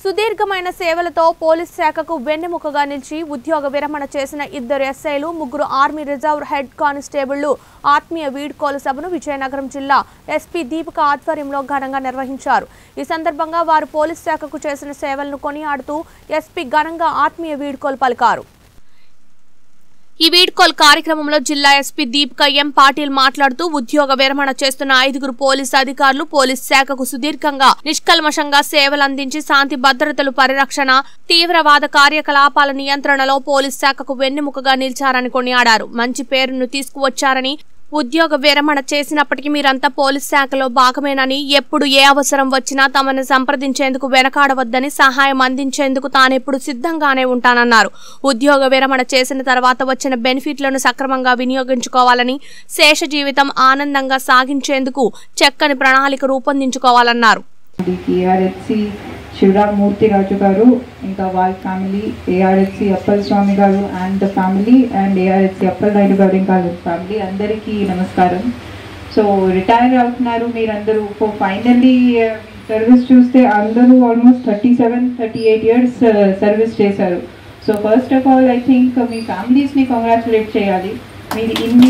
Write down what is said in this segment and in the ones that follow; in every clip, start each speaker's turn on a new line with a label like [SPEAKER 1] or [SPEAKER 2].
[SPEAKER 1] సుదీర్ఘమైన సేవలతో పోలీస్ శాఖకు వెన్నెముకగా నిలిచి ఉద్యోగ విరమణ చేసిన ఇద్దరు ఎస్ఐలు ముగ్గురు ఆర్మీ రిజర్వ్ హెడ్ కానిస్టేబుళ్లు ఆత్మీయ వీడ్కోలు సభను విజయనగరం జిల్లా ఎస్పీ దీపిక ఆధ్వర్యంలో ఘనంగా నిర్వహించారు ఈ సందర్భంగా వారు పోలీస్ శాఖకు చేసిన సేవలను కొనియాడుతూ ఎస్పీ ఘనంగా ఆత్మీయ వీడ్కోలు పలికారు ఈ వీడ్కోల్ కార్యక్రమంలో జిల్లా ఎస్పీ దీపిక ఎం పాటిల్ మాట్లాడుతూ ఉద్యోగ విరమణ చేస్తున్న ఐదుగురు పోలీస్ అధికారులు పోలీస్ శాఖకు సుదీర్ఘంగా నిష్కల్మషంగా సేవలు అందించి శాంతి భద్రతలు పరిరక్షణ తీవ్రవాద కార్యకలాపాల నియంత్రణలో పోలీస్ శాఖకు వెన్నెముకగా నిలిచారని కొనియాడారు మంచి పేరును తీసుకువచ్చారని ఉద్యోగ విరమణ చేసినప్పటికీ మీరంతా పోలీస్ శాఖలో భాగమేనని ఎప్పుడు ఏ అవసరం వచ్చినా తమను సంప్రదించేందుకు వెనకాడవద్దని సహాయం అందించేందుకు తానెప్పుడు సిద్ధంగానే ఉంటానన్నారు ఉద్యోగ విరమణ చేసిన తర్వాత వచ్చిన బెనిఫిట్లను సక్రమంగా వినియోగించుకోవాలని శేష జీవితం ఆనందంగా సాగించేందుకు చక్కని ప్రణాళిక రూపొందించుకోవాలన్నారు
[SPEAKER 2] ఏఆర్హెచ్సి శివరామూర్తి రాజు గారు ఇంకా వాళ్ళ family ఏఆర్హెచ్సి Appal Swamy garu and the family and ARHC Appal Naidu garu ఇంకా వాళ్ళ ఫ్యామిలీ అందరికీ నమస్కారం సో రిటైర్ అవుతున్నారు మీరందరూ ఫైనల్లీ సర్వీస్ చూస్తే అందరూ almost thirty seven thirty eight years service చేశారు so first of all I think మీ ఫ్యామిలీస్ని కంగ్రాచులేట్ చేయాలి మీరు ఇన్ని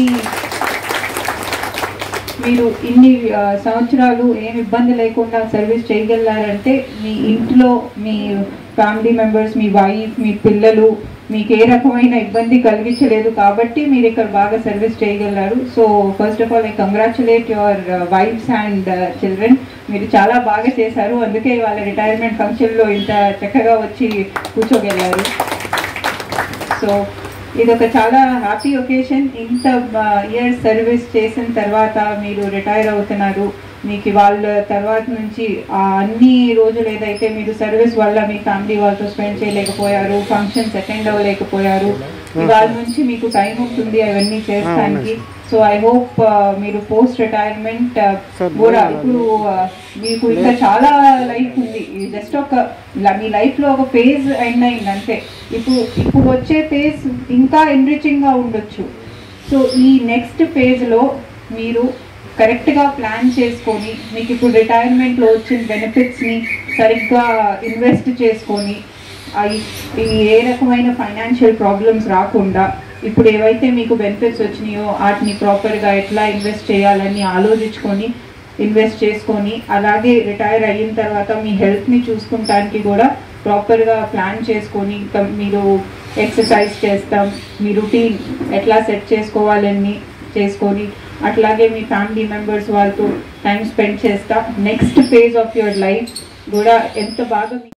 [SPEAKER 2] మీరు ఇన్ని ఆ, సంవత్సరాలు ఏం ఇబ్బంది లేకుండా సర్వీస్ చేయగలరంటే మీ ఇంట్లో మీ ఫ్యామిలీ మెంబర్స్ మీ వైఫ్ మీ పిల్లలు మీకు ఏ రకమైన ఇబ్బంది కలిగించలేదు కాబట్టి మీరు ఇక్కడ బాగా సర్వీస్ చేయగలరు so first of all I congratulate your wifes and children మీరు చాలా బాగా చేశారు అందుకే వాళ్ళ రిటైర్మెంట్ ఫంక్షన్లో ఇంత చక్కగా వచ్చి కూర్చోగలిగారు సో ఇది ఒక చాలా హ్యాపీ ఒకేషన్ ఇంత ఇయర్స్ సర్వీస్ చేసిన తర్వాత మీరు రిటైర్ అవుతున్నారు మీకు వాళ్ళ తర్వాత నుంచి ఆ అన్ని రోజులు ఏదైతే మీరు సర్వీస్ వల్ల మీ ఫ్యామిలీ వాళ్ళతో స్పెండ్ చేయలేకపోయారు ఫంక్షన్స్ అటెండ్ అవ్వలేకపోయారు ఇవాళ నుంచి మీకు టైం ఉంటుంది అవన్నీ చేస్తానికి సో ఐ హోప్ మీరు పోస్ట్ రిటైర్మెంట్ కూడా ఇప్పుడు uh, మీకు ఇంకా చాలా లైఫ్ ఉంది జస్ట్ ఒక ల- మీ లైఫ్ లో ఒక ఫేజ్ ఎండ్ అయింది అంతే ఇప్పుడు ఇప్పుడు వచ్చే ఫేజ్ ఇంకా ఎన్రిచింగ్ గా ఉండొచ్చు సో ఈ నెక్స్ట్ ఫేజ్ లో మీరు కరెక్ట్ గా ప్లాన్ చేసుకొని మీకు ఇప్పుడు రిటైర్మెంట్ లో వచ్చిన బెనిఫిట్స్ ని సరిగ్గా ఇన్వెస్ట్ చేసుకొని అవి ఈ ఏ రకమైన ఫైనాన్షియల్ ప్రాబ్లమ్స్ రాకుండా ఇప్పుడు ఏవైతే మీకు బెనిఫిట్స్ వచ్చినాయో వాటిని ప్రాపర్గా ఎట్లా ఇన్వెస్ట్ చేయాలని ఆలోచించుకొని ఇన్వెస్ట్ చేసుకొని అలాగే రిటైర్ అయిన తర్వాత మీ హెల్త్ని చూసుకుంటానికి కూడా ప్రాపర్గా ప్లాన్ చేసుకొని ఇంకా మీరు ఎక్సర్సైజ్ చేస్తాం మీ రొటీన్ ఎట్లా సెట్ చేసుకోవాలని చేసుకొని అట్లాగే మీ ఫ్యామిలీ మెంబర్స్ వాళ్ళతో టైం స్పెండ్ చేస్తాం next phase of your life కూడా ఎంత బాగా